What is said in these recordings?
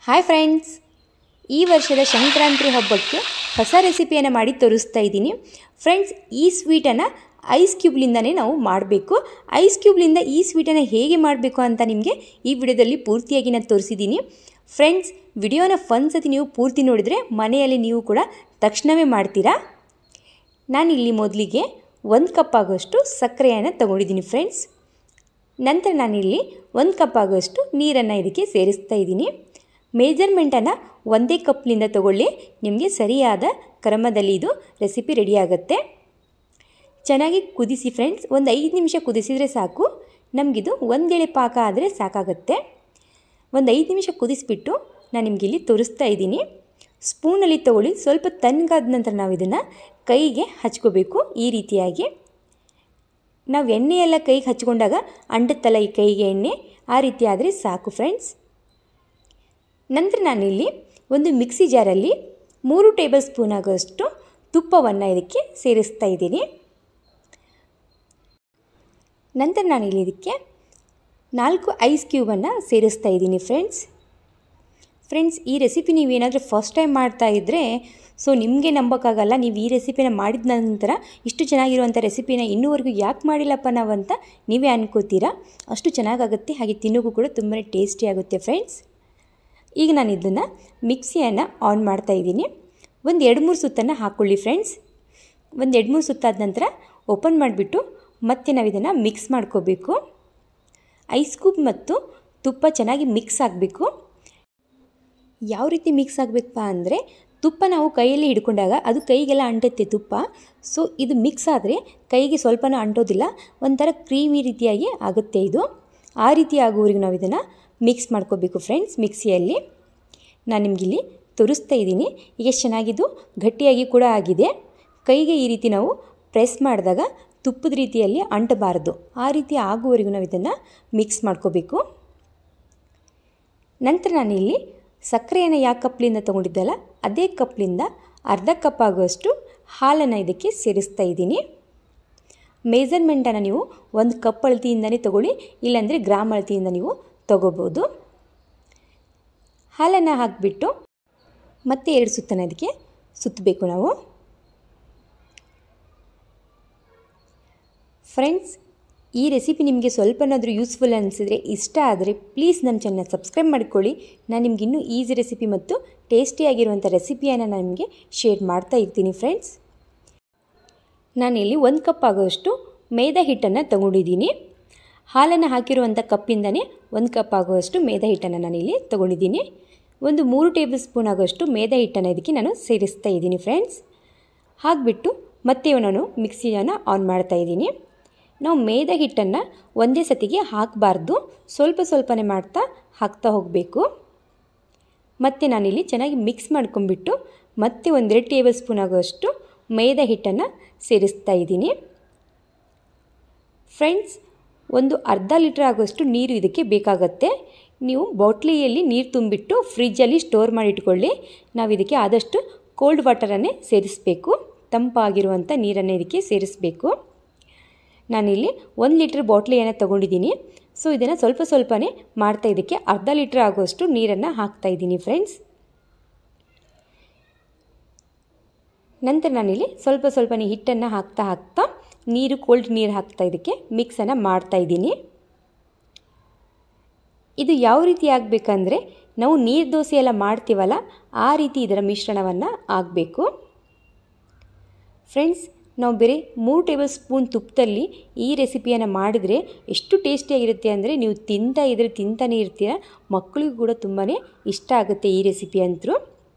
hi friends ಈ ವರ್ಷದ ಸಂಕ್ರಾಂತಿ ಹಬ್ಬಕ್ಕೆ ಹೊಸ ರೆಸಿಪಿಯನ್ನು ಮಾಡಿ ತೋರಿಸ್ತಾ ಇದ್ದೀನಿ ಫ್ರೆಂಡ್ಸ್ ಈ ಸ್ವೀಟನ್ನು ಐಸ್ ಕ್ಯೂಬ್ಲಿಂದನೇ ನಾವು ಮಾಡಬೇಕು ಐಸ್ ಕ್ಯೂಬ್ಲಿಂದ ಈ ಸ್ವೀಟನ್ನು ಹೇಗೆ ಮಾಡಬೇಕು ಅಂತ ನಿಮಗೆ ಈ ವಿಡಿಯೋದಲ್ಲಿ ಪೂರ್ತಿಯಾಗಿ ನಾನು ತೋರಿಸಿದ್ದೀನಿ ಫ್ರೆಂಡ್ಸ್ ವಿಡಿಯೋನ ಫನ್ ಸತಿ ನೀವು ಪೂರ್ತಿ ನೋಡಿದರೆ ಮನೆಯಲ್ಲಿ ನೀವು ಕೂಡ ತಕ್ಷಣವೇ ಮಾಡ್ತೀರಾ ನಾನು ಇಲ್ಲಿ ಮೊದಲಿಗೆ ಒಂದು ಕಪ್ ಆಗೋಷ್ಟು ಸಕ್ಕರೆಯನ್ನು ತಗೊಂಡಿದ್ದೀನಿ ಫ್ರೆಂಡ್ಸ್ ನಂತರ ನಾನಿಲ್ಲಿ ಒಂದು ಕಪ್ ಆಗೋಷ್ಟು ನೀರನ್ನು ಇದಕ್ಕೆ ಸೇರಿಸ್ತಾ ಇದ್ದೀನಿ ಮೇಜರ್ಮೆಂಟನ್ನು ಒಂದೇ ಕಪ್ನಿಂದ ತಗೊಳ್ಳಿ ನಿಮಗೆ ಸರಿಯಾದ ಕ್ರಮದಲ್ಲಿ ಇದು ರೆಸಿಪಿ ರೆಡಿ ಆಗುತ್ತೆ ಚೆನ್ನಾಗಿ ಕುದಿಸಿ ಫ್ರೆಂಡ್ಸ್ ಒಂದು ಐದು ನಿಮಿಷ ಕುದಿಸಿದರೆ ಸಾಕು ನಮಗಿದು ಒಂದೆಳೆ ಪಾಕ ಆದರೆ ಸಾಕಾಗುತ್ತೆ ಒಂದು ಐದು ನಿಮಿಷ ಕುದಿಸಿಬಿಟ್ಟು ನಾನು ನಿಮಗೆ ಇಲ್ಲಿ ತೋರಿಸ್ತಾ ಇದ್ದೀನಿ ಸ್ಪೂನಲ್ಲಿ ತಗೊಳ್ಳಿ ಸ್ವಲ್ಪ ತಣ್ಣಗಾದ ನಂತರ ನಾವು ಇದನ್ನು ಕೈಗೆ ಹಚ್ಕೋಬೇಕು ಈ ರೀತಿಯಾಗಿ ನಾವು ಎಣ್ಣೆ ಎಲ್ಲ ಕೈಗೆ ಹಚ್ಕೊಂಡಾಗ ಅಂಡುತ್ತಲ್ಲ ಈ ಕೈಗೆ ಎಣ್ಣೆ ಆ ರೀತಿ ಆದರೆ ಸಾಕು ಫ್ರೆಂಡ್ಸ್ ನಂತರ ನಾನಿಲ್ಲಿ ಒಂದು ಮಿಕ್ಸಿ ಜಾರಲ್ಲಿ ಮೂರು ಟೇಬಲ್ ಸ್ಪೂನ್ ಆಗೋಷ್ಟು ತುಪ್ಪವನ್ನು ಇದಕ್ಕೆ ಸೇರಿಸ್ತಾ ಇದ್ದೀನಿ ನಂತರ ನಾನಿಲ್ಲಿ ಇದಕ್ಕೆ ನಾಲ್ಕು ಐಸ್ ಕ್ಯೂಬನ್ನು ಸೇರಿಸ್ತಾ ಇದ್ದೀನಿ ಫ್ರೆಂಡ್ಸ್ ಫ್ರೆಂಡ್ಸ್ ಈ ರೆಸಿಪಿ ನೀವೇನಾದರೂ ಫಸ್ಟ್ ಟೈಮ್ ಮಾಡ್ತಾ ಇದ್ದರೆ ಸೊ ನಿಮಗೆ ನಂಬೋಕ್ಕಾಗಲ್ಲ ನೀವು ಈ ರೆಸಿಪಿನ ಮಾಡಿದ ನಂತರ ಇಷ್ಟು ಚೆನ್ನಾಗಿರುವಂಥ ರೆಸಿಪಿನ ಇನ್ನೂವರೆಗೂ ಯಾಕೆ ಮಾಡಿಲ್ಲಪ್ಪ ನಾವು ಅಂತ ನೀವೇ ಅನ್ಕೋತೀರಾ ಅಷ್ಟು ಚೆನ್ನಾಗಾಗುತ್ತೆ ಹಾಗೆ ತಿನ್ನೋಕ್ಕೂ ಕೂಡ ತುಂಬಾ ಟೇಸ್ಟಿ ಆಗುತ್ತೆ ಫ್ರೆಂಡ್ಸ್ ಈಗ ನಾನು ಇದನ್ನು ಮಿಕ್ಸಿಯನ್ನು ಆನ್ ಮಾಡ್ತಾ ಇದ್ದೀನಿ ಒಂದು ಎರಡು ಮೂರು ಸುತ್ತನ್ನು ಹಾಕ್ಕೊಳ್ಳಿ ಫ್ರೆಂಡ್ಸ್ ಒಂದು ಎರಡು ಮೂರು ಸುತ್ತಾದ ನಂತರ ಓಪನ್ ಮಾಡಿಬಿಟ್ಟು ಮತ್ತೆ ನಾವು ಇದನ್ನು ಮಿಕ್ಸ್ ಮಾಡ್ಕೋಬೇಕು ಐಸ್ ಕ್ಯೂಬ್ ಮತ್ತು ತುಪ್ಪ ಚೆನ್ನಾಗಿ ಮಿಕ್ಸ್ ಆಗಬೇಕು ಯಾವ ರೀತಿ ಮಿಕ್ಸ್ ಆಗಬೇಕಪ್ಪ ಅಂದರೆ ತುಪ್ಪ ನಾವು ಕೈಯಲ್ಲಿ ಹಿಡ್ಕೊಂಡಾಗ ಅದು ಕೈಗೆಲ್ಲ ಅಂಟುತ್ತೆ ತುಪ್ಪ ಸೊ ಇದು ಮಿಕ್ಸ್ ಆದರೆ ಕೈಗೆ ಸ್ವಲ್ಪನೂ ಅಂಟೋದಿಲ್ಲ ಒಂಥರ ಕ್ರೀಮಿ ರೀತಿಯಾಗಿ ಆಗುತ್ತೆ ಇದು ಆ ರೀತಿ ಆಗುವವರೆಗೂ ನಾವು ಇದನ್ನು ಮಿಕ್ಸ್ ಮಾಡ್ಕೋಬೇಕು ಫ್ರೆಂಡ್ಸ್ ಮಿಕ್ಸಿಯಲ್ಲಿ ನಾನು ನಿಮಗಿಲ್ಲಿ ತೋರಿಸ್ತಾ ಇದ್ದೀನಿ ಈಗ ಎಷ್ಟು ಚೆನ್ನಾಗಿದ್ದು ಗಟ್ಟಿಯಾಗಿ ಕೂಡ ಆಗಿದೆ ಕೈಗೆ ಈ ರೀತಿ ನಾವು ಪ್ರೆಸ್ ಮಾಡಿದಾಗ ತುಪ್ಪದ ರೀತಿಯಲ್ಲಿ ಅಂಟಬಾರದು ಆ ರೀತಿ ಆಗುವವರೆಗೂ ನಾವು ಇದನ್ನು ಮಿಕ್ಸ್ ಮಾಡ್ಕೋಬೇಕು ನಂತರ ನಾನಿಲ್ಲಿ ಸಕ್ಕರೆಯನ್ನು ಯಾವ ಕಪ್ಲಿಂದ ತೊಗೊಂಡಿದ್ದಲ್ಲ ಅದೇ ಕಪ್ಲಿಂದ ಅರ್ಧ ಕಪ್ ಆಗುವಷ್ಟು ಹಾಲನ್ನು ಇದಕ್ಕೆ ಸೇರಿಸ್ತಾ ಇದ್ದೀನಿ ಮೇಜರ್ಮೆಂಟನ್ನು ನೀವು ಒಂದು ಕಪ್ ಅಳತಿಯಿಂದನೇ ತೊಗೊಳ್ಳಿ ಇಲ್ಲಾಂದರೆ ಗ್ರಾಮ್ ಅಳತಿಯಿಂದ ನೀವು ತೊಗೋಬೋದು ಹಾಲನ್ನು ಹಾಕಿಬಿಟ್ಟು ಮತ್ತೆ ಎರಡು ಸುತ್ತನ ಇದಕ್ಕೆ ಸುತ್ತಬೇಕು ನಾವು ಫ್ರೆಂಡ್ಸ್ ಈ ರೆಸಿಪಿ ನಿಮಗೆ ಸ್ವಲ್ಪನಾದರೂ ಯೂಸ್ಫುಲ್ ಅನಿಸಿದರೆ ಇಷ್ಟ ಆದರೆ ಪ್ಲೀಸ್ ನಮ್ಮ ಚಾನಲ್ ಸಬ್ಸ್ಕ್ರೈಬ್ ಮಾಡ್ಕೊಳ್ಳಿ ನಾನು ನಿಮ್ಗೆ ಇನ್ನೂ ಈಸಿ ರೆಸಿಪಿ ಮತ್ತು ಟೇಸ್ಟಿಯಾಗಿರುವಂಥ ರೆಸಿಪಿಯನ್ನು ನಾನು ನಿಮಗೆ ಶೇರ್ ಮಾಡ್ತಾ ಇರ್ತೀನಿ ಫ್ರೆಂಡ್ಸ್ ನಾನಿಲ್ಲಿ ಒಂದು ಕಪ್ ಆಗೋಷ್ಟು ಮೈದಾ ಹಿಟ್ಟನ್ನು ತಗೊಂಡಿದ್ದೀನಿ ಹಾಲನ್ನು ಹಾಕಿರುವಂಥ ಕಪ್ಪಿಂದನೇ ಒಂದು ಕಪ್ ಆಗುವಷ್ಟು ಮೈದಾ ಹಿಟ್ಟನ್ನು ನಾನಿಲ್ಲಿ ತೊಗೊಂಡಿದ್ದೀನಿ ಒಂದು ಮೂರು ಟೇಬಲ್ ಸ್ಪೂನ್ ಆಗೋಷ್ಟು ಮೈದಾ ಹಿಟ್ಟನ್ನು ಇದಕ್ಕೆ ನಾನು ಸೇರಿಸ್ತಾ ಇದ್ದೀನಿ ಫ್ರೆಂಡ್ಸ್ ಹಾಕಿಬಿಟ್ಟು ಮತ್ತೆ ನಾನು ಮಿಕ್ಸಿಯನ್ನು ಆನ್ ಮಾಡ್ತಾ ಇದ್ದೀನಿ ನಾವು ಮೈದಾ ಹಿಟ್ಟನ್ನು ಒಂದೇ ಸತಿಗೆ ಹಾಕಬಾರ್ದು ಸ್ವಲ್ಪ ಸ್ವಲ್ಪನೇ ಮಾಡ್ತಾ ಹಾಕ್ತಾ ಹೋಗಬೇಕು ಮತ್ತು ನಾನಿಲ್ಲಿ ಚೆನ್ನಾಗಿ ಮಿಕ್ಸ್ ಮಾಡ್ಕೊಂಬಿಟ್ಟು ಮತ್ತೆ ಒಂದೆರಡು ಟೇಬಲ್ ಸ್ಪೂನ್ ಆಗೋಷ್ಟು ಮೈದಾ ಹಿಟ್ಟನ್ನು ಸೇರಿಸ್ತಾ ಇದ್ದೀನಿ ಫ್ರೆಂಡ್ಸ್ ಒಂದು ಅರ್ಧ ಲೀಟ್ರ್ ಆಗೋಷ್ಟು ನೀರು ಇದಕ್ಕೆ ಬೇಕಾಗತ್ತೆ ನೀವು ಬಾಟ್ಲಿಯಲ್ಲಿ ನೀರು ತುಂಬಿಟ್ಟು ಫ್ರಿಜ್ಜಲ್ಲಿ ಸ್ಟೋರ್ ಮಾಡಿ ಇಟ್ಕೊಳ್ಳಿ ನಾವು ಇದಕ್ಕೆ ಆದಷ್ಟು ಕೋಲ್ಡ್ ವಾಟರನ್ನೇ ಸೇರಿಸಬೇಕು ತಂಪಾಗಿರುವಂಥ ನೀರನ್ನು ಇದಕ್ಕೆ ಸೇರಿಸಬೇಕು ನಾನಿಲ್ಲಿ ಒಂದು ಲೀಟ್ರ್ ಬಾಟ್ಲಿಯನ್ನು ತೊಗೊಂಡಿದ್ದೀನಿ ಸೊ ಇದನ್ನು ಸ್ವಲ್ಪ ಸ್ವಲ್ಪನೇ ಮಾಡ್ತಾ ಇದಕ್ಕೆ ಅರ್ಧ ಲೀಟ್ರ್ ಆಗುವಷ್ಟು ನೀರನ್ನು ಹಾಕ್ತಾ ಇದ್ದೀನಿ ಫ್ರೆಂಡ್ಸ್ ನಂತರ ನಾನಿಲ್ಲಿ ಸ್ವಲ್ಪ ಸ್ವಲ್ಪನೇ ಹಿಟ್ಟನ್ನು ಹಾಕ್ತಾ ಹಾಕ್ತಾ ನೀರು ಕೋಲ್ಡ್ ನೀರು ಹಾಕ್ತಾ ಇದಕ್ಕೆ ಮಿಕ್ಸನ್ನು ಮಾಡ್ತಾ ಇದ್ದೀನಿ ಇದು ಯಾವ ರೀತಿ ಆಗಬೇಕಂದ್ರೆ ನಾವು ನೀರು ದೋಸೆ ಎಲ್ಲ ಮಾಡ್ತೀವಲ್ಲ ಆ ರೀತಿ ಇದರ ಮಿಶ್ರಣವನ್ನು ಆಗಬೇಕು ಫ್ರೆಂಡ್ಸ್ ನಾವು ಬೇರೆ ಮೂರು ಟೇಬಲ್ ಸ್ಪೂನ್ ತುಪ್ಪದಲ್ಲಿ ಈ ರೆಸಿಪಿಯನ್ನು ಮಾಡಿದರೆ ಎಷ್ಟು ಟೇಸ್ಟಿಯಾಗಿರುತ್ತೆ ಅಂದರೆ ನೀವು ತಿಂತಾ ಇದ್ರೆ ತಿಂತಾನೇ ಇರ್ತೀರ ಮಕ್ಕಳಿಗೂ ಕೂಡ ತುಂಬಾ ಇಷ್ಟ ಆಗುತ್ತೆ ಈ ರೆಸಿಪಿ ಅಂತೂ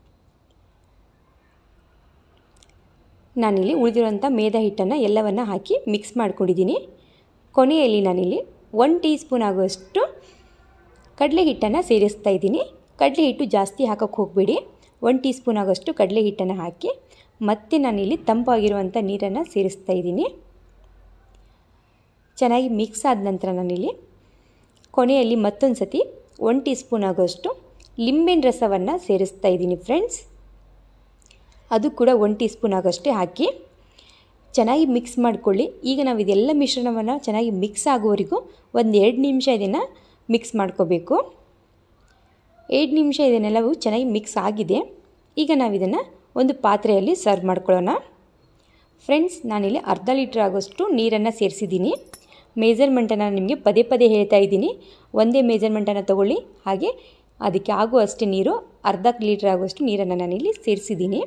ನಾನಿಲ್ಲಿ ಉಳಿದಿರೋಂಥ ಮೇದಾ ಹಿಟ್ಟನ್ನು ಎಲ್ಲವನ್ನು ಹಾಕಿ ಮಿಕ್ಸ್ ಮಾಡ್ಕೊಂಡಿದ್ದೀನಿ ಕೊನೆಯಲ್ಲಿ ನಾನಿಲ್ಲಿ ಒನ್ ಟೀ ಸ್ಪೂನ್ ಆಗುವಷ್ಟು ಕಡಲೆ ಹಿಟ್ಟನ್ನು ಸೇರಿಸ್ತಾ ಇದ್ದೀನಿ ಕಡಲೆ ಹಿಟ್ಟು ಜಾಸ್ತಿ ಹಾಕೋಕ್ಕೆ ಹೋಗಬೇಡಿ ಒನ್ ಟೀ ಸ್ಪೂನ್ ಆಗೋಷ್ಟು ಕಡಲೆ ಹಿಟ್ಟನ್ನು ಹಾಕಿ ಮತ್ತೆ ನಾನಿಲ್ಲಿ ತಂಪಾಗಿರುವಂಥ ನೀರನ್ನು ಸೇರಿಸ್ತಾ ಇದ್ದೀನಿ ಚೆನ್ನಾಗಿ ಮಿಕ್ಸ್ ಆದ ನಂತರ ನಾನಿಲ್ಲಿ ಕೊನೆಯಲ್ಲಿ ಮತ್ತೊಂದು ಸತಿ ಒನ್ ಟೀ ಸ್ಪೂನ್ ಆಗೋಷ್ಟು ಲಿಂಬೆನ ರಸವನ್ನು ಸೇರಿಸ್ತಾ ಇದ್ದೀನಿ ಫ್ರೆಂಡ್ಸ್ ಅದು ಕೂಡ ಒನ್ ಟೀ ಸ್ಪೂನ್ ಆಗೋಷ್ಟೇ ಹಾಕಿ ಚೆನ್ನಾಗಿ ಮಿಕ್ಸ್ ಮಾಡ್ಕೊಳ್ಳಿ ಈಗ ನಾವು ಇದೆಲ್ಲ ಮಿಶ್ರಣವನ್ನು ಚೆನ್ನಾಗಿ ಮಿಕ್ಸ್ ಆಗೋವರೆಗೂ ಒಂದು ಎರಡು ನಿಮಿಷ ಇದನ್ನು ಮಿಕ್ಸ್ ಮಾಡ್ಕೋಬೇಕು ಎರಡು ನಿಮಿಷ ಇದನ್ನೆಲ್ಲವೂ ಚೆನ್ನಾಗಿ ಮಿಕ್ಸ್ ಆಗಿದೆ ಈಗ ನಾವು ಇದನ್ನು ಒಂದು ಪಾತ್ರೆಯಲ್ಲಿ ಸರ್ವ್ ಮಾಡ್ಕೊಳ್ಳೋಣ ಫ್ರೆಂಡ್ಸ್ ನಾನಿಲ್ಲಿ ಅರ್ಧ ಲೀಟ್ರ್ ಆಗೋಷ್ಟು ನೀರನ್ನು ಸೇರಿಸಿದ್ದೀನಿ ಮೇಜರ್ಮೆಂಟನ್ನು ನಿಮಗೆ ಪದೇ ಪದೇ ಹೇಳ್ತಾ ಇದ್ದೀನಿ ಒಂದೇ ಮೇಜರ್ಮೆಂಟನ್ನು ತಗೊಳ್ಳಿ ಹಾಗೆ ಅದಕ್ಕೆ ಆಗುವಷ್ಟು ನೀರು ಅರ್ಧ ಲೀಟ್ರ್ ಆಗುವಷ್ಟು ನೀರನ್ನು ನಾನಿಲ್ಲಿ ಸೇರಿಸಿದ್ದೀನಿ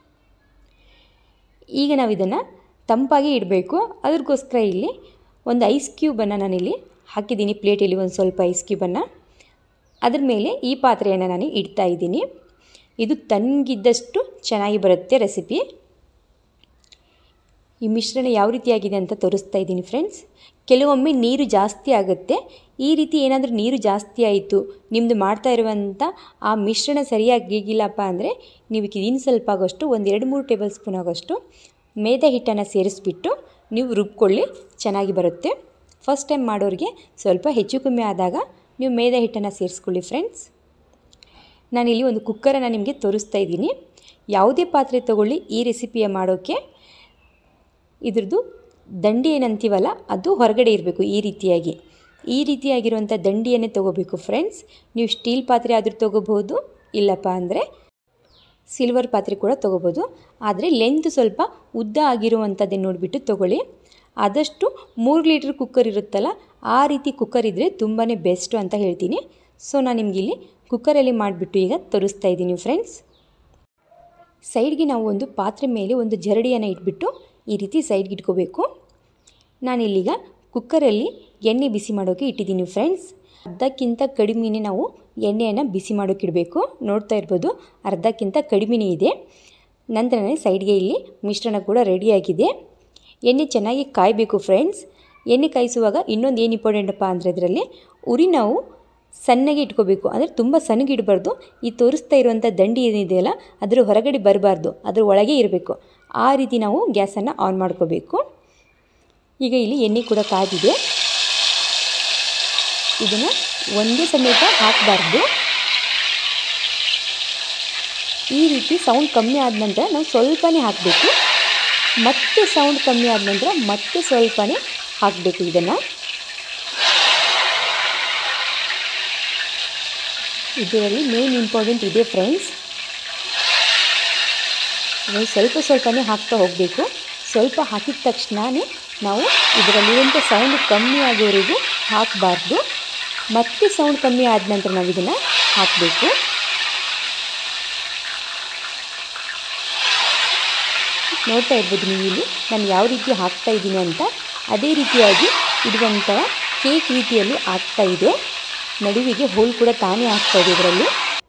ಈಗ ನಾವು ಇದನ್ನು ತಂಪಾಗಿ ಇಡಬೇಕು ಅದಕ್ಕೋಸ್ಕರ ಇಲ್ಲಿ ಒಂದು ಐಸ್ ಕ್ಯೂಬನ್ನು ನಾನಿಲ್ಲಿ ಹಾಕಿದ್ದೀನಿ ಪ್ಲೇಟಲ್ಲಿ ಒಂದು ಸ್ವಲ್ಪ ಐಸ್ ಕ್ಯೂಬನ್ನು ಅದ್ರ ಮೇಲೆ ಈ ಪಾತ್ರೆಯನ್ನು ನಾನು ಇಡ್ತಾ ಇದ್ದೀನಿ ಇದು ತಣ್ಣಗಿದ್ದಷ್ಟು ಚೆನ್ನಾಗಿ ಬರುತ್ತೆ ರೆಸಿಪಿ ಈ ಮಿಶ್ರಣ ಯಾವ ರೀತಿಯಾಗಿದೆ ಅಂತ ತೋರಿಸ್ತಾ ಇದ್ದೀನಿ ಫ್ರೆಂಡ್ಸ್ ಕೆಲವೊಮ್ಮೆ ನೀರು ಜಾಸ್ತಿ ಆಗುತ್ತೆ ಈ ರೀತಿ ಏನಾದರೂ ನೀರು ಜಾಸ್ತಿ ಆಯಿತು ನಿಮ್ಮದು ಮಾಡ್ತಾ ಇರುವಂಥ ಆ ಮಿಶ್ರಣ ಸರಿಯಾಗಿಗಿಲ್ಲಪ್ಪ ಅಂದರೆ ನೀವು ಇನ್ನು ಸ್ವಲ್ಪ ಆಗೋಷ್ಟು ಒಂದು ಎರಡು ಮೂರು ಟೇಬಲ್ ಸ್ಪೂನ್ ಆಗೋಷ್ಟು ಮೇದೆ ಹಿಟ್ಟನ್ನು ಸೇರಿಸ್ಬಿಟ್ಟು ನೀವು ರುಬ್ಕೊಳ್ಳಿ ಚೆನ್ನಾಗಿ ಬರುತ್ತೆ ಫಸ್ಟ್ ಟೈಮ್ ಮಾಡೋರಿಗೆ ಸ್ವಲ್ಪ ಹೆಚ್ಚು ಕಮ್ಮಿ ಆದಾಗ ನೀವು ಮೇದೆ ಹಿಟ್ಟನ್ನು ಸೇರಿಸ್ಕೊಳ್ಳಿ ಫ್ರೆಂಡ್ಸ್ ನಾನಿಲ್ಲಿ ಒಂದು ಕುಕ್ಕರನ್ನು ನಿಮಗೆ ತೋರಿಸ್ತಾ ಇದ್ದೀನಿ ಯಾವುದೇ ಪಾತ್ರೆ ತೊಗೊಳ್ಳಿ ಈ ರೆಸಿಪಿಯ ಮಾಡೋಕ್ಕೆ ಇದ್ರದ್ದು ದಂಡಿ ಏನಂತೀವಲ್ಲ ಅದು ಹೊರಗಡೆ ಇರಬೇಕು ಈ ರೀತಿಯಾಗಿ ಈ ರೀತಿಯಾಗಿರುವಂಥ ದಂಡಿಯನ್ನೇ ತೊಗೋಬೇಕು ಫ್ರೆಂಡ್ಸ್ ನೀವು ಸ್ಟೀಲ್ ಪಾತ್ರೆ ಆದರೂ ತೊಗೋಬೋದು ಇಲ್ಲಪ್ಪ ಅಂದರೆ ಸಿಲ್ವರ್ ಪಾತ್ರೆ ಕೂಡ ತೊಗೋಬೋದು ಆದರೆ ಲೆಂತ್ ಸ್ವಲ್ಪ ಉದ್ದ ಆಗಿರುವಂಥದ್ದೇ ನೋಡಿಬಿಟ್ಟು ತೊಗೊಳ್ಳಿ ಆದಷ್ಟು ಮೂರು ಲೀಟ್ರ್ ಕುಕ್ಕರ್ ಇರುತ್ತಲ್ಲ ಆ ರೀತಿ ಕುಕ್ಕರ್ ಇದ್ದರೆ ತುಂಬಾ ಬೆಸ್ಟು ಅಂತ ಹೇಳ್ತೀನಿ ಸೊ ನಾನು ನಿಮಗೆ ಇಲ್ಲಿ ಕುಕ್ಕರಲ್ಲಿ ಮಾಡಿಬಿಟ್ಟು ಈಗ ತೋರಿಸ್ತಾ ಇದ್ದೀನಿ ಫ್ರೆಂಡ್ಸ್ ಸೈಡ್ಗೆ ನಾವು ಒಂದು ಪಾತ್ರೆ ಮೇಲೆ ಒಂದು ಜರಡಿಯನ್ನು ಇಟ್ಬಿಟ್ಟು ಈ ರೀತಿ ಸೈಡ್ಗೆ ಇಟ್ಕೋಬೇಕು ನಾನಿಲ್ಲೀಗ ಕುಕ್ಕರಲ್ಲಿ ಎಣ್ಣೆ ಬಿಸಿ ಮಾಡೋಕ್ಕೆ ಇಟ್ಟಿದ್ದೀನಿ ಫ್ರೆಂಡ್ಸ್ ಅರ್ಧಕ್ಕಿಂತ ಕಡಿಮೆನೇ ನಾವು ಎಣ್ಣೆಯನ್ನು ಬಿಸಿ ಮಾಡೋಕ್ಕೆ ಇಡಬೇಕು ನೋಡ್ತಾ ಇರ್ಬೋದು ಅರ್ಧಕ್ಕಿಂತ ಕಡಿಮೆನೇ ಇದೆ ನಂತರನೇ ಸೈಡ್ಗೆ ಇಲ್ಲಿ ಮಿಶ್ರಣ ಕೂಡ ರೆಡಿಯಾಗಿದೆ ಎಣ್ಣೆ ಚೆನ್ನಾಗಿ ಕಾಯಬೇಕು ಫ್ರೆಂಡ್ಸ್ ಎಣ್ಣೆ ಕಾಯಿಸುವಾಗ ಇನ್ನೊಂದು ಏನು ಇಂಪಾರ್ಟೆಂಟಪ್ಪ ಅಂದರೆ ಇದರಲ್ಲಿ ಉರಿ ನಾವು ಸಣ್ಣಗೆ ಇಟ್ಕೋಬೇಕು ಅಂದರೆ ತುಂಬ ಸಣ್ಣಗೆ ಇಡಬಾರ್ದು ಈ ತೋರಿಸ್ತಾ ಇರುವಂಥ ದಂಡಿ ಏನಿದೆಯಲ್ಲ ಅದರ ಹೊರಗಡೆ ಬರಬಾರ್ದು ಅದರ ಒಳಗೆ ಇರಬೇಕು ಆ ರೀತಿ ನಾವು ಗ್ಯಾಸನ್ನು ಆನ್ ಮಾಡ್ಕೋಬೇಕು ಈಗ ಇಲ್ಲಿ ಎಣ್ಣೆ ಕೂಡ ಕಾದಿದೆ ಇದನ್ನು ಒಂದೇ ಸಮೇತ ಹಾಕಬಾರ್ದು ಈ ರೀತಿ ಸೌಂಡ್ ಕಮ್ಮಿ ಆದ ನಂತರ ನಾವು ಸ್ವಲ್ಪನೇ ಹಾಕಬೇಕು ಮತ್ತೆ ಸೌಂಡ್ ಕಮ್ಮಿ ಆದ ನಂತರ ಮತ್ತೆ ಸ್ವಲ್ಪನೇ ಹಾಕಬೇಕು ಇದನ್ನು ಇದರಲ್ಲಿ ಮೇನ್ ಇಂಪಾರ್ಟೆಂಟ್ ಇದೆ ಫ್ರೆಂಡ್ಸ್ ಸ್ವಲ್ಪ ಸ್ವಲ್ಪನೇ ಹಾಕ್ತಾ ಹೋಗಬೇಕು ಸ್ವಲ್ಪ ಹಾಕಿದ ತಕ್ಷಣವೇ ನಾವು ಇದರಲ್ಲಿರುವಂಥ ಸೌಂಡ್ ಕಮ್ಮಿ ಆಗೋವರೆಗೂ ಹಾಕಬಾರ್ದು ಮತ್ತೆ ಸೌಂಡ್ ಕಮ್ಮಿ ಆದ ನಂತರ ನಾವು ಇದನ್ನು ಹಾಕಬೇಕು ನೋಡ್ತಾ ಇರ್ಬೋದು ನೀವು ಇಲ್ಲಿ ನಾನು ಯಾವ ರೀತಿ ಹಾಕ್ತಾ ಇದ್ದೀನಿ ಅಂತ ಅದೇ ರೀತಿಯಾಗಿ ಇದು ಒಂಥರ ಕೇಕ್ ರೀತಿಯಲ್ಲಿ ಆಗ್ತಾ ಇದೆ ನಡುವಿಗೆ ಹೋಲ್ ಕೂಡ ತಾನೇ ಆಗ್ತಾ ಇದೆ ಇದರಲ್ಲಿ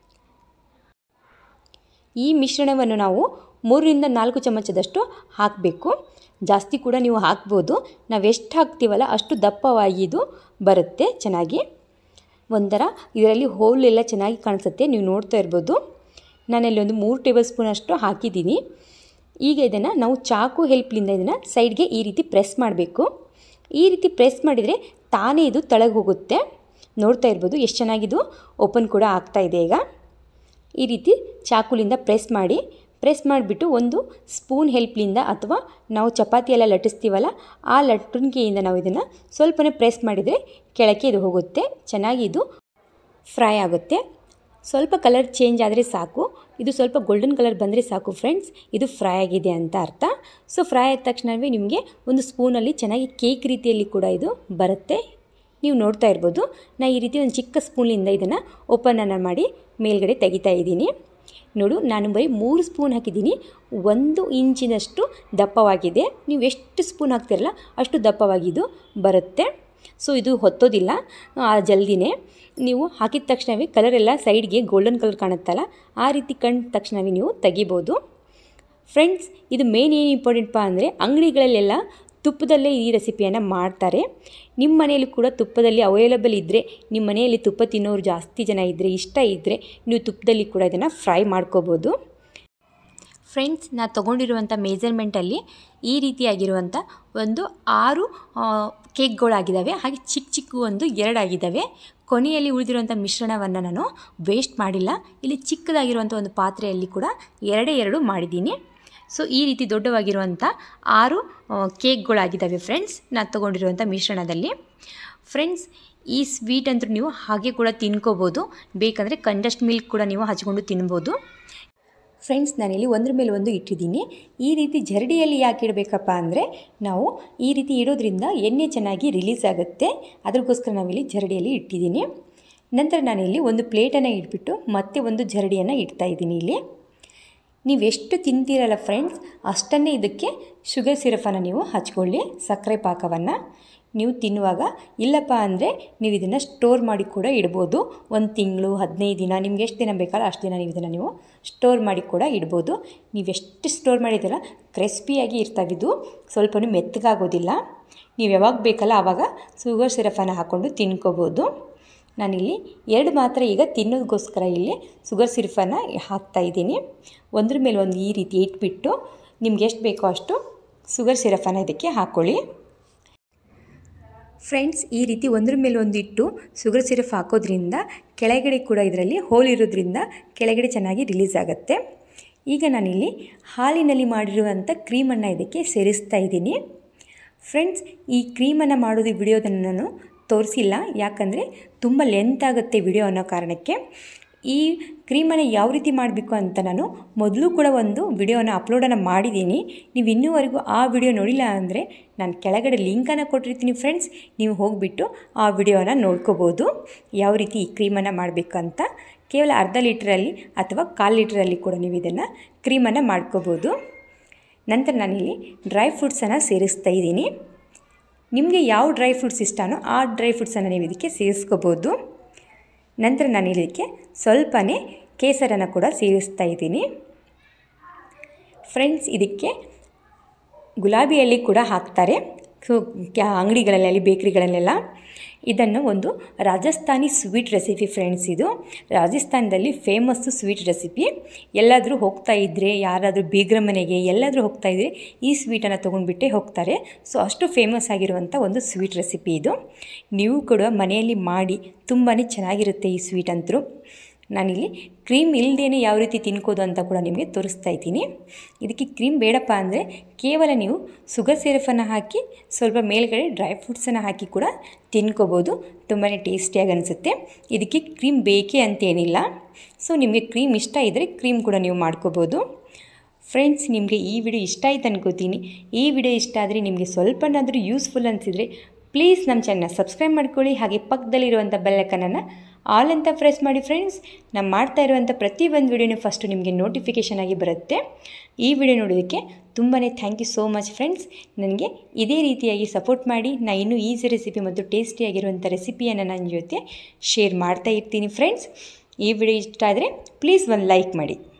ಈ ಮಿಶ್ರಣವನ್ನು ನಾವು ಮೂರರಿಂದ ನಾಲ್ಕು ಚಮಚದಷ್ಟು ಹಾಕಬೇಕು ಜಾಸ್ತಿ ಕೂಡ ನೀವು ಹಾಕ್ಬೋದು ನಾವು ಎಷ್ಟು ಹಾಕ್ತೀವಲ್ಲ ಅಷ್ಟು ದಪ್ಪವಾಗಿ ಇದು ಬರುತ್ತೆ ಚೆನ್ನಾಗಿ ಒಂಥರ ಇದರಲ್ಲಿ ಹೋಲ್ ಎಲ್ಲ ಚೆನ್ನಾಗಿ ಕಾಣಿಸುತ್ತೆ ನೀವು ನೋಡ್ತಾ ಇರ್ಬೋದು ನಾನಲ್ಲಿ ಒಂದು ಮೂರು ಟೇಬಲ್ ಸ್ಪೂನ್ ಅಷ್ಟು ಹಾಕಿದ್ದೀನಿ ಈಗ ಇದನ್ನು ನಾವು ಚಾಕು ಹೆಲ್ಪ್ಲಿಂದ ಇದನ್ನು ಸೈಡ್ಗೆ ಈ ರೀತಿ ಪ್ರೆಸ್ ಮಾಡಬೇಕು ಈ ರೀತಿ ಪ್ರೆಸ್ ಮಾಡಿದರೆ ತಾನೇ ಇದು ತಳಗೆ ಹೋಗುತ್ತೆ ನೋಡ್ತಾ ಇರ್ಬೋದು ಎಷ್ಟು ಚೆನ್ನಾಗಿದು ಓಪನ್ ಕೂಡ ಆಗ್ತಾ ಇದೆ ಈಗ ಈ ರೀತಿ ಚಾಕುಲಿಂದ ಪ್ರೆಸ್ ಮಾಡಿ ಪ್ರೆಸ್ ಮಾಡಿಬಿಟ್ಟು ಒಂದು ಸ್ಪೂನ್ ಹೆಲ್ಪ್ಲಿಂದ ಅಥವಾ ನಾವು ಚಪಾತಿ ಎಲ್ಲ ಲಟ್ಟಿಸ್ತೀವಲ್ಲ ಆ ಲಟ್ಟಣಿಕೆಯಿಂದ ನಾವು ಇದನ್ನು ಸ್ವಲ್ಪನೇ ಪ್ರೆಸ್ ಮಾಡಿದರೆ ಕೆಳಕ್ಕೆ ಇದು ಹೋಗುತ್ತೆ ಚೆನ್ನಾಗಿ ಇದು ಫ್ರೈ ಆಗುತ್ತೆ ಸ್ವಲ್ಪ ಕಲರ್ ಚೇಂಜ್ ಆದರೆ ಸಾಕು ಇದು ಸ್ವಲ್ಪ ಗೋಲ್ಡನ್ ಕಲರ್ ಬಂದರೆ ಸಾಕು ಫ್ರೆಂಡ್ಸ್ ಇದು ಫ್ರೈ ಆಗಿದೆ ಅಂತ ಅರ್ಥ ಸೊ ಫ್ರೈ ಆದ ತಕ್ಷಣವೇ ನಿಮಗೆ ಒಂದು ಸ್ಪೂನಲ್ಲಿ ಚೆನ್ನಾಗಿ ಕೇಕ್ ರೀತಿಯಲ್ಲಿ ಕೂಡ ಇದು ಬರುತ್ತೆ ನೀವು ನೋಡ್ತಾ ಇರ್ಬೋದು ನಾನು ಈ ರೀತಿ ಒಂದು ಚಿಕ್ಕ ಸ್ಪೂನಿಂದ ಇದನ್ನು ಓಪನನ್ನು ಮಾಡಿ ಮೇಲ್ಗಡೆ ತೆಗಿತಾ ಇದ್ದೀನಿ ನೋಡು ನಾನು ಬರೀ ಮೂರು ಸ್ಪೂನ್ ಹಾಕಿದ್ದೀನಿ ಒಂದು ಇಂಚಿನಷ್ಟು ದಪ್ಪವಾಗಿದೆ ನೀವು ಎಷ್ಟು ಸ್ಪೂನ್ ಹಾಕ್ತಿರಲ್ಲ ಅಷ್ಟು ದಪ್ಪವಾಗಿದ್ದು ಬರುತ್ತೆ ಸೊ ಇದು ಹೊತ್ತೋದಿಲ್ಲ ಜಲ್ದಿನೇ ನೀವು ಹಾಕಿದ ತಕ್ಷಣವೇ ಕಲರ್ ಎಲ್ಲ ಸೈಡ್ಗೆ ಗೋಲ್ಡನ್ ಕಲರ್ ಕಾಣುತ್ತಲ್ಲ ಆ ರೀತಿ ಕಂಡ ತಕ್ಷಣವೇ ನೀವು ತೆಗಿಬೋದು ಫ್ರೆಂಡ್ಸ್ ಇದು ಮೇನ್ ಏನು ಇಂಪಾರ್ಟೆಂಟ್ಪ ಅಂದರೆ ಅಂಗಡಿಗಳಲ್ಲೆಲ್ಲ ತುಪ್ಪದಲ್ಲೇ ಈ ರೆಸಿಪಿಯನ್ನು ಮಾಡ್ತಾರೆ ನಿಮ್ಮ ಮನೆಯಲ್ಲಿ ಕೂಡ ತುಪ್ಪದಲ್ಲಿ ಅವೈಲೇಬಲ್ ಇದ್ದರೆ ನಿಮ್ಮ ಮನೆಯಲ್ಲಿ ತುಪ್ಪ ತಿನ್ನೋರು ಜಾಸ್ತಿ ಜನ ಇದ್ದರೆ ಇಷ್ಟ ಇದ್ದರೆ ನೀವು ತುಪ್ಪದಲ್ಲಿ ಕೂಡ ಇದನ್ನು ಫ್ರೈ ಮಾಡ್ಕೋಬೋದು ಫ್ರೆಂಡ್ಸ್ ನಾ ತೊಗೊಂಡಿರುವಂಥ ಮೇಜರ್ಮೆಂಟಲ್ಲಿ ಈ ರೀತಿಯಾಗಿರುವಂಥ ಒಂದು ಆರು ಕೇಕ್ಗಳಾಗಿದ್ದಾವೆ ಹಾಗೆ ಚಿಕ್ಕ ಚಿಕ್ಕ ಒಂದು ಎರಡಾಗಿದ್ದಾವೆ ಕೊನೆಯಲ್ಲಿ ಉಳಿದಿರುವಂಥ ಮಿಶ್ರಣವನ್ನು ನಾನು ವೇಸ್ಟ್ ಮಾಡಿಲ್ಲ ಇಲ್ಲಿ ಚಿಕ್ಕದಾಗಿರುವಂಥ ಒಂದು ಪಾತ್ರೆಯಲ್ಲಿ ಕೂಡ ಎರಡೇ ಎರಡು ಮಾಡಿದ್ದೀನಿ ಸೊ ಈ ರೀತಿ ದೊಡ್ಡವಾಗಿರುವಂಥ ಆರು ಕೇಕ್ಗಳಾಗಿದ್ದಾವೆ ಫ್ರೆಂಡ್ಸ್ ನಾನು ತೊಗೊಂಡಿರುವಂಥ ಮಿಶ್ರಣದಲ್ಲಿ ಫ್ರೆಂಡ್ಸ್ ಈ ಸ್ವೀಟ್ ಅಂತೂ ನೀವು ಹಾಗೆ ಕೂಡ ತಿನ್ಕೋಬೋದು ಬೇಕಂದರೆ ಕಂಡಸ್ಟ್ ಮಿಲ್ಕ್ ಕೂಡ ನೀವು ಹಚ್ಕೊಂಡು ತಿನ್ಬೋದು ಫ್ರೆಂಡ್ಸ್ ನಾನಿಲ್ಲಿ ಒಂದ್ರ ಮೇಲೆ ಒಂದು ಇಟ್ಟಿದ್ದೀನಿ ಈ ರೀತಿ ಜರಡಿಯಲ್ಲಿ ಯಾಕೆ ಇಡಬೇಕಪ್ಪ ಅಂದರೆ ನಾವು ಈ ರೀತಿ ಇಡೋದ್ರಿಂದ ಎಣ್ಣೆ ಚೆನ್ನಾಗಿ ರಿಲೀಸ್ ಆಗುತ್ತೆ ಅದಕ್ಕೋಸ್ಕರ ನಾವಿಲ್ಲಿ ಜರಡಿಯಲ್ಲಿ ಇಟ್ಟಿದ್ದೀನಿ ನಂತರ ನಾನಿಲ್ಲಿ ಒಂದು ಪ್ಲೇಟನ್ನು ಇಟ್ಬಿಟ್ಟು ಮತ್ತೆ ಒಂದು ಜರಡಿಯನ್ನು ಇಡ್ತಾ ಇದ್ದೀನಿ ಇಲ್ಲಿ ನೀವು ಎಷ್ಟು ತಿಂತೀರಲ್ಲ ಫ್ರೆಂಡ್ಸ್ ಅಷ್ಟನ್ನೇ ಇದಕ್ಕೆ ಶುಗರ್ ಸಿರಫನ್ನು ನೀವು ಹಚ್ಕೊಳ್ಳಿ ಸಕ್ಕರೆ ಪಾಕವನ್ನು ನೀವು ತಿನ್ನುವಾಗ ಇಲ್ಲಪ್ಪ ಅಂದರೆ ನೀವು ಇದನ್ನು ಸ್ಟೋರ್ ಮಾಡಿ ಕೂಡ ಇಡ್ಬೋದು ಒಂದು ತಿಂಗಳು ಹದಿನೈದು ದಿನ ನಿಮ್ಗೆ ಎಷ್ಟು ದಿನ ಬೇಕಲ್ಲ ಅಷ್ಟು ದಿನ ನೀವು ಇದನ್ನು ನೀವು ಸ್ಟೋರ್ ಮಾಡಿ ಕೂಡ ಇಡ್ಬೋದು ನೀವು ಎಷ್ಟು ಸ್ಟೋರ್ ಮಾಡಿದ್ದೀರ ಕ್ರಿಸ್ಪಿಯಾಗಿ ಇರ್ತಾವಿದ್ದು ಸ್ವಲ್ಪನೂ ಮೆತ್ತಗಾಗೋದಿಲ್ಲ ನೀವು ಯಾವಾಗ ಬೇಕಲ್ಲ ಆವಾಗ ಶುಗರ್ ಸಿರಫನ್ನು ಹಾಕ್ಕೊಂಡು ತಿನ್ಕೋಬೋದು ನಾನಿಲ್ಲಿ ಎರಡು ಮಾತ್ರ ಈಗ ತಿನ್ನೋದಕ್ಕೋಸ್ಕರ ಇಲ್ಲಿ ಶುಗರ್ ಸಿರಫನ್ನು ಹಾಕ್ತಾಯಿದ್ದೀನಿ ಒಂದ್ರ ಮೇಲೆ ಒಂದು ಈ ರೀತಿ ಇಟ್ಬಿಟ್ಟು ನಿಮ್ಗೆ ಎಷ್ಟು ಬೇಕೋ ಅಷ್ಟು ಶುಗರ್ ಸಿರಫನ್ನು ಇದಕ್ಕೆ ಹಾಕ್ಕೊಳ್ಳಿ ಫ್ರೆಂಡ್ಸ್ ಈ ರೀತಿ ಒಂದ್ರ ಮೇಲೆ ಒಂದು ಇಟ್ಟು ಶುಗರ್ ಸಿರಫ್ ಹಾಕೋದ್ರಿಂದ ಕೆಳಗಡೆ ಕೂಡ ಇದರಲ್ಲಿ ಹೋಲ್ ಇರೋದ್ರಿಂದ ಕೆಳಗಡೆ ಚೆನ್ನಾಗಿ ರಿಲೀಸ್ ಆಗುತ್ತೆ ಈಗ ನಾನಿಲ್ಲಿ ಹಾಲಿನಲ್ಲಿ ಮಾಡಿರುವಂಥ ಕ್ರೀಮನ್ನು ಇದಕ್ಕೆ ಸೇರಿಸ್ತಾ ಇದ್ದೀನಿ ಫ್ರೆಂಡ್ಸ್ ಈ ಕ್ರೀಮನ್ನು ಮಾಡೋದು ವಿಡಿಯೋದನ್ನು ನಾನು ತೋರಿಸಿಲ್ಲ ಯಾಕಂದರೆ ತುಂಬ ಲೆಂತ್ ಆಗುತ್ತೆ ವಿಡಿಯೋ ಅನ್ನೋ ಕಾರಣಕ್ಕೆ ಈ ಕ್ರೀಮನ್ನು ಯಾವ ರೀತಿ ಮಾಡಬೇಕು ಅಂತ ನಾನು ಮೊದಲು ಕೂಡ ಒಂದು ವಿಡಿಯೋನ ಅಪ್ಲೋಡನ್ನು ಮಾಡಿದ್ದೀನಿ ನೀವು ಇನ್ನೂವರೆಗೂ ಆ ವಿಡಿಯೋ ನೋಡಿಲ್ಲ ಅಂದರೆ ನಾನು ಕೆಳಗಡೆ ಲಿಂಕನ್ನು ಕೊಟ್ಟಿರ್ತೀನಿ ಫ್ರೆಂಡ್ಸ್ ನೀವು ಹೋಗಿಬಿಟ್ಟು ಆ ವಿಡಿಯೋನ ನೋಡ್ಕೋಬೋದು ಯಾವ ರೀತಿ ಈ ಕ್ರೀಮನ್ನು ಮಾಡಬೇಕು ಅಂತ ಕೇವಲ ಅರ್ಧ ಲೀಟ್ರಲ್ಲಿ ಅಥವಾ ಕಾಲು ಲೀಟ್ರಲ್ಲಿ ಕೂಡ ನೀವು ಇದನ್ನು ಕ್ರೀಮನ್ನು ಮಾಡ್ಕೋಬೋದು ನಂತರ ನಾನಿಲ್ಲಿ ಡ್ರೈ ಫ್ರೂಟ್ಸನ್ನು ಸೇರಿಸ್ತಾ ಇದ್ದೀನಿ ನಿಮಗೆ ಯಾವ ಡ್ರೈ ಫ್ರೂಟ್ಸ್ ಇಷ್ಟನೋ ಆ ಡ್ರೈ ಫ್ರೂಟ್ಸನ್ನು ನೀವು ಇದಕ್ಕೆ ಸೇರಿಸ್ಕೋಬೋದು ನಂತರ ನಾನು ಇದಕ್ಕೆ ಸ್ವಲ್ಪನೇ ಕೇಸರನ್ನು ಕೂಡ ಸೇರಿಸ್ತಾ ಇದ್ದೀನಿ ಫ್ರೆಂಡ್ಸ್ ಇದಕ್ಕೆ ಗುಲಾಬಿ ಎಲೆ ಕೂಡ ಹಾಕ್ತಾರೆ ಸೊ ಅಂಗಡಿಗಳಲ್ಲಿ ಬೇಕ್ರಿಗಳಲ್ಲೆಲ್ಲ ಇದನ್ನು ಒಂದು ರಾಜಸ್ಥಾನಿ ಸ್ವೀಟ್ ರೆಸಿಪಿ ಫ್ರೆಂಡ್ಸ್ ಇದು ರಾಜಸ್ಥಾನದಲ್ಲಿ ಫೇಮಸ್ಸು ಸ್ವೀಟ್ ರೆಸಿಪಿ ಎಲ್ಲಾದರೂ ಹೋಗ್ತಾ ಇದ್ದರೆ ಯಾರಾದರೂ ಬೀಗ್ರ ಮನೆಗೆ ಎಲ್ಲಾದರೂ ಹೋಗ್ತಾ ಇದ್ದರೆ ಈ ಸ್ವೀಟನ್ನು ತೊಗೊಂಡ್ಬಿಟ್ಟೆ ಹೋಗ್ತಾರೆ ಸೊ ಅಷ್ಟು ಫೇಮಸ್ ಆಗಿರುವಂಥ ಒಂದು ಸ್ವೀಟ್ ರೆಸಿಪಿ ಇದು ನೀವು ಕೂಡ ಮನೆಯಲ್ಲಿ ಮಾಡಿ ತುಂಬಾ ಚೆನ್ನಾಗಿರುತ್ತೆ ಈ ಸ್ವೀಟ್ ಅಂತೂ ನಾನಿಲ್ಲಿ ಕ್ರೀಮ್ ಇಲ್ಲದೇ ಯಾವ ರೀತಿ ತಿನ್ಕೋದು ಅಂತ ಕೂಡ ನಿಮಗೆ ತೋರಿಸ್ತಾ ಇದ್ದೀನಿ ಇದಕ್ಕೆ ಕ್ರೀಮ್ ಬೇಡಪ್ಪ ಅಂದರೆ ಕೇವಲ ನೀವು ಶುಗರ್ ಸಿರಫನ್ನು ಹಾಕಿ ಸ್ವಲ್ಪ ಮೇಲ್ಗಡೆ ಡ್ರೈ ಫ್ರೂಟ್ಸನ್ನು ಹಾಕಿ ಕೂಡ ತಿನ್ಕೋಬೋದು ತುಂಬಾ ಟೇಸ್ಟಿಯಾಗಿ ಅನಿಸುತ್ತೆ ಇದಕ್ಕೆ ಕ್ರೀಮ್ ಬೇಕೇ ಅಂತೇನಿಲ್ಲ ಸೊ ನಿಮಗೆ ಕ್ರೀಮ್ ಇಷ್ಟ ಇದ್ದರೆ ಕ್ರೀಮ್ ಕೂಡ ನೀವು ಮಾಡ್ಕೋಬೋದು ಫ್ರೆಂಡ್ಸ್ ನಿಮಗೆ ಈ ವಿಡಿಯೋ ಇಷ್ಟ ಆಯ್ತು ಅನ್ಕೋತೀನಿ ಈ ವಿಡಿಯೋ ಇಷ್ಟ ಆದರೆ ನಿಮಗೆ ಸ್ವಲ್ಪನಾದರೂ ಯೂಸ್ಫುಲ್ ಅನಿಸಿದರೆ ಪ್ಲೀಸ್ ನಮ್ಮ ಚಾನಲ್ನ ಸಬ್ಸ್ಕ್ರೈಬ್ ಮಾಡ್ಕೊಳ್ಳಿ ಹಾಗೆ ಪಕ್ಕದಲ್ಲಿರುವಂಥ ಬೆಲ್ಲೈಕನನ್ನು ಆಲ್ ಅಂತ ಪ್ರೆಸ್ ಮಾಡಿ ಫ್ರೆಂಡ್ಸ್ ನಾನು ಮಾಡ್ತಾ ಇರುವಂಥ ಪ್ರತಿ ಒಂದು ವಿಡಿಯೋನೂ ಫಸ್ಟು ನಿಮಗೆ ನೋಟಿಫಿಕೇಷನ್ ಆಗಿ ಬರುತ್ತೆ ಈ ವಿಡಿಯೋ ನೋಡೋದಕ್ಕೆ ತುಂಬಾ thank you so much friends ನನಗೆ ಇದೇ ರೀತಿಯಾಗಿ ಸಪೋರ್ಟ್ ಮಾಡಿ ನಾನು ಇನ್ನೂ ಈಸಿ ರೆಸಿಪಿ ಮತ್ತು ಟೇಸ್ಟಿಯಾಗಿರುವಂಥ ರೆಸಿಪಿಯನ್ನು ನನ್ನ ಜೊತೆ ಶೇರ್ ಮಾಡ್ತಾ ಇರ್ತೀನಿ ಫ್ರೆಂಡ್ಸ್ ಈ ವಿಡಿಯೋ ಇಷ್ಟ ಆದರೆ ಪ್ಲೀಸ್ ಒಂದು ಲೈಕ್ ಮಾಡಿ